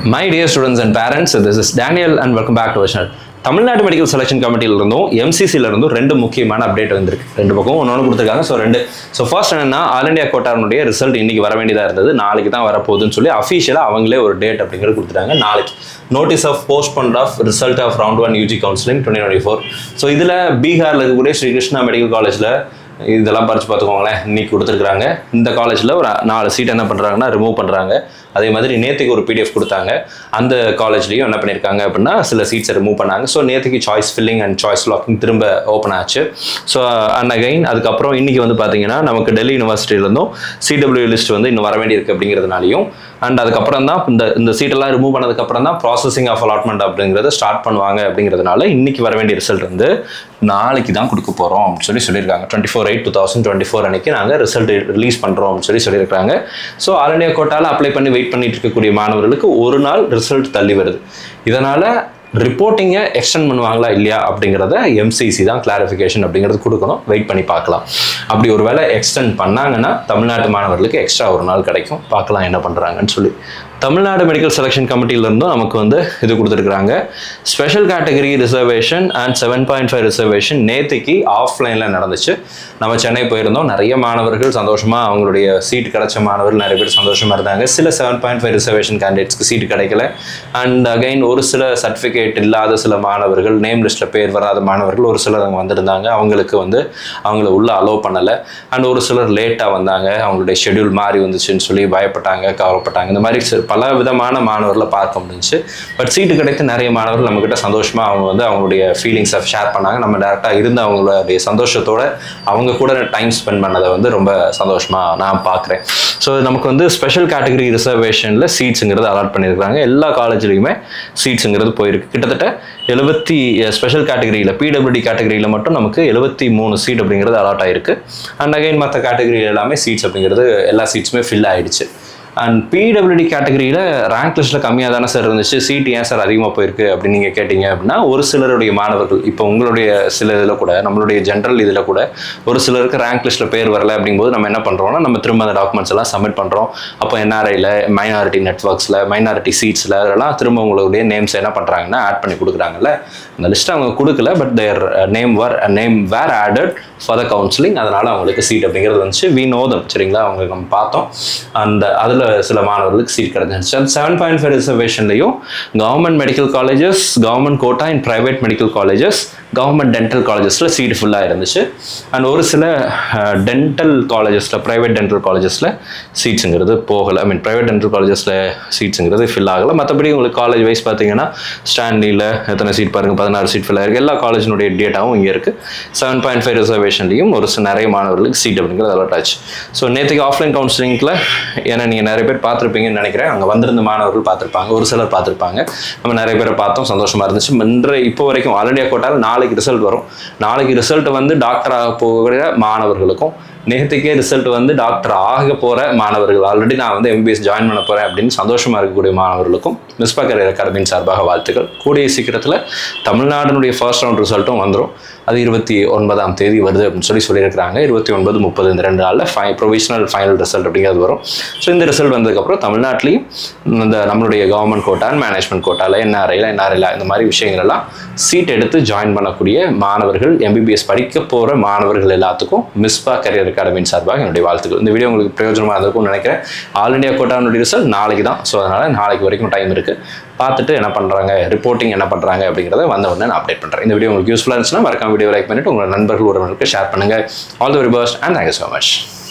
my dear students and parents this is Daniel and welcome back to வர்ஷன் Tamil Nadu medical selection கமிட்டியில இருந்தும் எம்சிசில இருந்தும் ரெண்டு முக்கியமான அப்டேட் வந்திருக்கு ரெண்டு பக்கம் ஒன்று ஒன்று கொடுத்துருக்காங்க ஸோ ரெண்டு ஸோ ஃபர்ஸ்ட் என்னன்னா ஆல் இண்டியா கோட்டாருடைய ரிசல்ட் இன்னைக்கு வர வேண்டியதாக இருந்தது நாளைக்கு தான் வரப்போகுதுன்னு சொல்லி அஃபீஷியலாக அவங்களே ஒரு டேட் அப்படிங்கிறது கொடுத்துட்டாங்க நாளைக்கு notice of postponed of result of round one UG counselling twenty twenty four so இதில் பீகாரில் இருக்கக்கூடிய ஸ்ரீ கிருஷ்ணா மெடிக்கல் காலேஜில் இதெல்லாம் படிச்சு பார்த்துக்கோங்களேன் இன்னைக்கு கொடுத்துருக்காங்க இந்த காலேஜில் ஒரு நாலு சீட் என்ன பண்ணுறாங்கன்னா ரிமூவ் பண்ணுறாங்க அதே மாதிரி நேற்றுக்கு ஒரு பிடிஎஃப் கொடுத்தாங்க அந்த காலேஜ்லேயும் என்ன பண்ணியிருக்காங்க அப்படின்னா சில சீட்ஸை ரிமூவ் பண்ணாங்க ஸோ நேற்றுக்கு choice filling and choice locking திரும்ப ஓப்பன் ஆச்சு ஸோ அண்ட் அகைன் அதுக்கப்புறம் இன்னைக்கு வந்து பார்த்தீங்கன்னா நமக்கு டெல்லி யூனிவர்சிட்டியிலேருந்தும் சிடபிள்யூ லிஸ்ட் வந்து இன்னும் வர வேண்டியிருக்கு அப்படிங்கிறதுனாலையும் அண்ட் அதுக்கப்புறம் தான் இந்த இந்த சீட்டெல்லாம் ரிமூவ் பண்ணதுக்கப்புறம் தான் ப்ராசஸிங் ஆஃப் அலாட்மெண்ட் அப்படிங்கிறத ஸ்டார்ட் பண்ணுவாங்க அப்படிங்கிறதுனால இன்னைக்கு வர வேண்டிய ரிசல்ட் வந்து நாளைக்கு தான் கொடுக்க போகிறோம் அப்படின்னு சொல்லி சொல்லியிருக்காங்க twenty four eight two thousand twenty four அன்னைக்கு நாங்கள் ரிசல்ட் ரிலீஸ் பண்ணுறோம் அப்படின்னு சொல்லி சொல்லியிருக்காங்க ஸோ ஆல் இண்டியா கோட்டாவில் அப்ளை பண்ணி வெயிட் பண்ணிட்டு இருக்கக்கூடிய மாணவர்களுக்கு ஒரு நாள் ரிசல்ட் தள்ளி வருது இதனால் ரிப்போர்ட்டிங்கை எக்ஸ்டெண்ட் பண்ணுவாங்களா இல்லையா அப்படிங்கிறத எம்சிசி தான் கிளாரிஃபிகேஷன் அப்படிங்கிறது கொடுக்கணும் வெயிட் பண்ணி பார்க்கலாம் அப்படி ஒரு வேளை எக்ஸ்டெண்ட் பண்ணாங்கன்னா தமிழ்நாட்டு மாணவர்களுக்கு எக்ஸ்ட்ரா ஒரு நாள் கிடைக்கும் பார்க்கலாம் என்ன பண்ணுறாங்கன்னு சொல்லி தமிழ்நாடு மெடிக்கல் செலெக்ஷன் கமிட்டியிலேருந்தும் நமக்கு வந்து இது கொடுத்துருக்குறாங்க special category reservation and seven point five reservation நேற்றுக்கு ஆஃப்லைனில் நடந்துச்சு நம்ம சென்னை போயிருந்தோம் நிறைய மாணவர்கள் சந்தோஷமாக அவங்களுடைய சீட் கிடைச்ச மாணவர்கள் நிறைய பேர் சந்தோஷமாக இருந்தாங்க சில செவன் பாயிண்ட் ஃபைவ் ரிசர்வேஷன் கேண்டிடேட்ஸ்க்கு சீட் கிடைக்கல அண்ட் அகைன் ஒரு சில சர்டிஃபிகேட் இல்லாத சில மாணவர்கள் நேம் லிஸ்ட்டில் பேர் வராத மாணவர்கள் ஒரு சிலர் அங்கே வந்திருந்தாங்க அவங்களுக்கு வந்து அவங்கள உள்ள அலோவ் பண்ணலை அண்ட் ஒரு சிலர் லேட்டாக வந்தாங்க அவங்களுடைய ஷெட்யூல் மாறி வந்துச்சுன்னு சொல்லி பயப்பட்டாங்க கவலைப்பட்டாங்க இந்த மாதிரி சில- பல விதமான மாணவர்களை பார்க்க முடிஞ்சுச்சு பட் சீட்டு கிடைத்து நிறைய மாணவர்கள் நம்மக்கிட்ட சந்தோஷமாக அவங்க வந்து அவங்களுடைய ஃபீலிங்ஸை ஷேர் பண்ணாங்க நம்ம டேரெக்டாக இருந்து அவங்களுடைய சந்தோஷத்தோட அவங்க கூட டைம் ஸ்பெண்ட் பண்ணதை வந்து ரொம்ப சந்தோஷமாக நான் பார்க்குறேன் ஸோ நமக்கு வந்து ஸ்பெஷல் கேட்டகரி ரிசர்வேஷனில் சீட்ஸுங்கிறது அலாட் பண்ணியிருக்காங்க எல்லா காலேஜ்லேயுமே சீட்ஸுங்கிறது போயிருக்கு கிட்டத்தட்ட எழுபத்தி ஸ்பெஷல் கேட்டகரியில் பிடபிள்யூடி கேட்டகரியில் மட்டும் நமக்கு எழுபத்தி மூணு சீட் அப்படிங்கிறது அலாட் ஆயிருக்கு அண்ட் அகைன் மற்ற கேட்டகரியில் எல்லாமே சீட்ஸ் அப்படிங்கிறது எல்லா சீட்ஸுமே ஃபில் ஆயிடுச்சு அண்ட் பிடபிள்யூடி கேட்டகரியில் ரேங்க் லிஸ்ட்டில் கம்மியாக தானே சார் இருந்துச்சு சீட் ஏன் சார் அதிகமாக போயிருக்கு அப்படின்னு நீங்கள் கேட்டிங்க அப்படின்னா ஒரு சிலருடைய மாணவர்கள் இப்போ உங்களுடைய சில இதில் கூட நம்மளுடைய ஜென்ரல் இதில் கூட ஒரு சிலருக்கு ரேங்க் லிஸ்ட்டில் பேர் வரல அப்படிங்கும்போது நம்ம என்ன பண்ணுறோம்னா நம்ம திரும்ப அந்த டாக்குமெண்ட்ஸ் எல்லாம் சப்மிட் பண்ணுறோம் அப்போ என்ஆர்ஐயில் மைனாரிட்டி நெட்ஒர்க்ஸில் மைனாரிட்டி சீட்ஸில் அதெல்லாம் திரும்ப உங்களுடைய நேம்ஸ் என்ன பண்ணுறாங்கன்னா ஆட் பண்ணி கொடுக்குறாங்கல்ல அந்த லிஸ்ட் அவங்க கொடுக்கல but their name were name were added for the counselling அதனால் அவங்களுக்கு சீட் அப்படிங்கிறது வந்துச்சு வி நோதம் சரிங்களா அவங்க நம்ம பார்த்தோம் அந்த அதில் சில மாணவர்களுக்கு சீட் கிடச்சிருச்சு அந்த செவன் பாயிண்ட் ஃபைவ் ரிசர்வேஷன்லையும் government medical colleges government quota and private medical colleges government dental காலேஜஸில் சீட் ஃபுல்லாக இருந்துச்சு அண்ட் ஒரு சில டென்டல் காலேஜஸில் ப்ரைவேட் டென்டல் காலேஜஸில் சீட்ஸுங்கிறது போகலை ஐ மீன் ப்ரைவேட் டென்டல் காலேஜஸில் சீட்ஸுங்கிறது ஃபில் ஆகலை மற்றபடி உங்களுக்கு காலேஜ் வைஸ் பார்த்தீங்கன்னா ஸ்டான்லியில் எத்தனை சீட் பாருங்கள் பதினாறு சீட் ஃபில் ஆயிருக்கு எல்லா காலேஜினுடைய டேட்டாவும் இங்கே இருக்குது செவன் பாயிண்ட் ஃபைவ் ரிசர்வேஷன்லையும் ஒரு சில நிறைய மாணவர்களுக்கு சீட் அப்படிங்கிறது அலாட் ஆச்சு ஸோ நேற்றுக்கு ஆஃப்லைன் கவுன்சிலிங்கில் ஏன்னா நீங்கள் நிறைய பேர் பார்த்துருப்பீங்கன்னு நினைக்கிறேன் அங்கே வந்திருந்த மாணவர்கள் பார்த்துருப்பாங்க ஒரு சிலர் பார்த்துருப்பாங்க நம்ம நிறைய பேரை பார்த்தோம் சந்தோஷமாக இருந்துச்சு இன்று இப்போ வரைக்கும் ஆல் இண்டியா கோட்டால் நாளைக்கு ரிசல்ட் வரும் நாளைக்கு ரிசல்ட் வந்து டாக்டர் ஆக போகிற மாணவர்களுக்கும் நேற்றுக்கே ரிசல்ட் வந்து டாக்டர் ஆக போகிற மாணவர்கள் ஆல்ரெடி நான் வந்து எம்பிபிஎஸ் ஜாயின் பண்ண போகிறேன் அப்படின்னு சந்தோஷமாக இருக்கக்கூடிய மாணவர்களுக்கும் மிஸ்பா கரியர் அகாடமியின் சார்பாக வாழ்த்துக்கள் கூடிய சீக்கிரத்தில் தமிழ்நாடுனுடைய ஃபர்ஸ்ட் ரவுண்ட் ரிசல்ட்டும் வந்துடும் அது இருபத்தி ஒன்பதாம் தேதி வருது அப்படின்னு சொல்லி சொல்லியிருக்கிறாங்க இருபத்தி ஒன்பது முப்பது இந்த ரெண்டு நாளில் ஃபை ப்ரொவிஷனல் ஃபைனல் ரிசல்ட் அப்படிங்கிறது வரும் ஸோ இந்த ரிசல்ட் வந்ததுக்கப்புறம் தமிழ்நாட்டிலையும் இந்த நம்மளுடைய கவர்மெண்ட் கோட்டா மேனேஜ்மெண்ட் கோட்டாவில் என்ஆர்ஐயில் என்ஆர்ஐல இந்த மாதிரி விஷயங்கள் எல்லாம் சீட் எடுத்து ஜாயின் பண்ணக்கூடிய மாணவர்கள் எம்பிபிஎஸ் படிக்க போகிற மாணவர்கள் எல்லாத்துக்கும் மிஸ்பா கரியர் அகாடமியின் சார்பாக என்னுடைய வாழ்த்துக்கள் இந்த வீடியோ உங்களுக்கு பிரயோஜனமாக இருந்திருக்கும்னு நினைக்கிறேன் ஆல் இண்டியா கோட்டானுடைய ரிசல்ட் நாளைக்கு தான் ஸோ அதனால் நாளைக்கு வரைக்கும் டைம் இருக்குது பார்த்துட்டு என்ன பண்ணுறாங்க ரிப்போர்ட்டிங் என்ன பண்ணுறாங்க அப்படிங்கிறத வந்த உடனே நான் அப்டேட் பண்ணுறேன் இந்த வீடியோ உங்களுக்கு யூஸ்ஃபுல்லாக இருந்துச்சுன்னா மறக்காம வீடியோ லைக் பண்ணிட்டு உங்களோட நண்பர்கள் உறவினருக்கு ஷேர் பண்ணுங்கள் all the very best and thank you so much